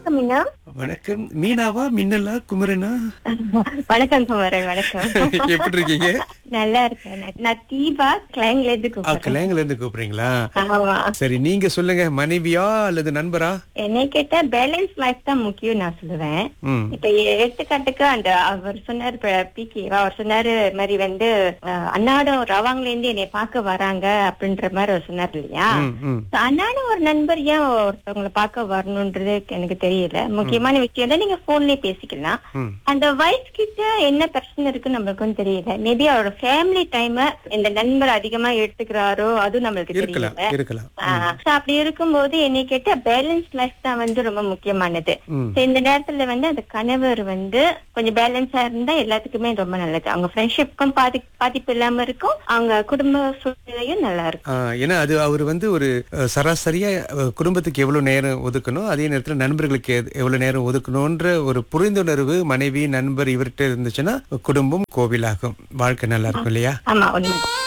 வணக்கம் மீனா வணக்கம் மீனாவா மின்னலா குமரனா வணக்கம் குமரன் வணக்கம் எப்படி இருக்கீங்க நல்லா இருக்கேன் நான்- நான் தீபா கிளைங்ல இருந்து ஆ, கூப்பிடுறேன் கல்யாணத்துல இருந்து கூப்பிடுறீங்களா ஆமா சரி நீங்க சொல்லுங்க மனைவியா அல்லது நண்பரா என்னை கேட்டா பேலன்ஸ் லைஃப் தான் முக்கியம் நான் சொல்லுவேன் ம் இப்ப எ- எடுத்துக்காட்டுக்கு அந்த அவர் சொன்னாரு பிகே அவர் சொன்னாரு இது மாதிரி வந்து அஹ், அன்னாடம் ரவாங்ல இருந்து என்னை பார்க்க வராங்க அப்படின்ற மாதிரி அவர் சொன்னார் இல்லையா ம், ம் So, அன்னாடம் ஒரு நண்பர் ஏன் ஒருத்தவங்களை பார்க்க வரணுன்றது எனக்கு தெரியல முக்கியமான விஷயம் தான் நீங்க போன்லயே பேசிக்கலாம் ம் அந்த வைஃப் கிட்ட என்ன பிரச்சனை இருக்குன்னு நம்மளுக்கும் தெரியல மேபி அவரோட ஃபேமிலி டைம் இந்த நண்பர் அதிகமா எடுத்துக்கிறாரோ அதுவும் நம்மளுக்கு இருக்கலாம் தெரியல இருக்கலாம் ஆஹ் so அப்படி இருக்கும்போது என்னை கேட்ட பேலன்ஸ் லைஃப் தான் வந்து ரொம்ப முக்கியமானது ம் So இந்த நேரத்துல வந்து அந்த கணவர் வந்து கொஞ்சம் பேலன்ஸா இருந்தா எல்லாத்துக்குமே ரொம்ப நல்லது அவங்க ஃப்ரெண்ட்ஷிப்க்கும் பாதி பாதிப்பு இல்லாம இருக்கும் அவங்க குடும்ப சூழ்நிலையும் நல்லா இருக்கும் ஆ, ஏன்னா அது அவர் வந்து ஒரு அ, சராசரியா அ, குடும்பத்துக்கு எவ்வளவு நேரம் ஒதுக்கணும் அதே நேரத்துல நண்பர்களுக்கு எது- எவ்வளவு நேரம் ஒதுக்கணும்ன்ற ஒரு புரிந்துணர்வு மனைவி நண்பர் இவர்கிட்ட இருந்துச்சுன்னா குடும்பம் கோவிலாகும் வாழ்க்கை நல்லா இருக்கும் இல்லையா ஆமா உண்மை